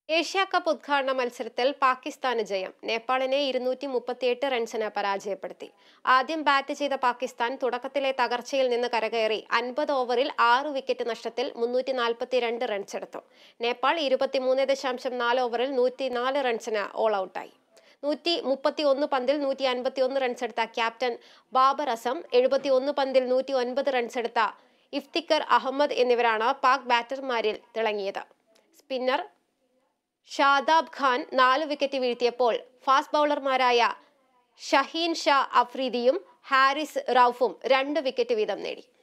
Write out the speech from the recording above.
Asia cup ഉദ്ഘാടന മത്സരത്തിൽ പാകിസ്ഥാന് ജയം നേപ്പാളിനെ ഇരുന്നൂറ്റി മുപ്പത്തിയെട്ട് റൺസിന് പരാജയപ്പെടുത്തി ആദ്യം ബാറ്റ് ചെയ്ത പാകിസ്ഥാൻ തുടക്കത്തിലെ തകർച്ചയിൽ നിന്ന് കരകയറി അൻപത് ഓവറിൽ ആറ് വിക്കറ്റ് നഷ്ടത്തിൽ മുന്നൂറ്റി നാൽപ്പത്തിരണ്ട് റൺസ് എടുത്തു നേപ്പാൾ ഇരുപത്തിമൂന്ന് ദശാംശം നാല് ഓവറിൽ നൂറ്റിനാല് റൺസിന് ഓൾ ഔട്ടായി നൂറ്റി മുപ്പത്തി ഒന്ന് പന്തിൽ നൂറ്റി അൻപത്തി ഒന്ന് റൺസ് എടുത്ത ക്യാപ്റ്റൻ ബാബർ അസം എഴുപത്തി ഒന്ന് പന്തിൽ നൂറ്റി ഒൻപത് റൺസ് എടുത്ത ഇഫ്തിക്കർ അഹമ്മദ് എന്നിവരാണ് പാക് ബാറ്റർമാരിൽ തിളങ്ങിയത് സ്പിന്നർ ഷാദാബ് ഖാൻ നാല് വിക്കറ്റ് വീഴ്ത്തിയപ്പോൾ ഫാസ്റ്റ് ബൗളർമാരായ ഷഹീൻ ഷാ അഫ്രീദിയും ഹാരിസ് റൌഫും രണ്ട് വിക്കറ്റ് വീതം നേടി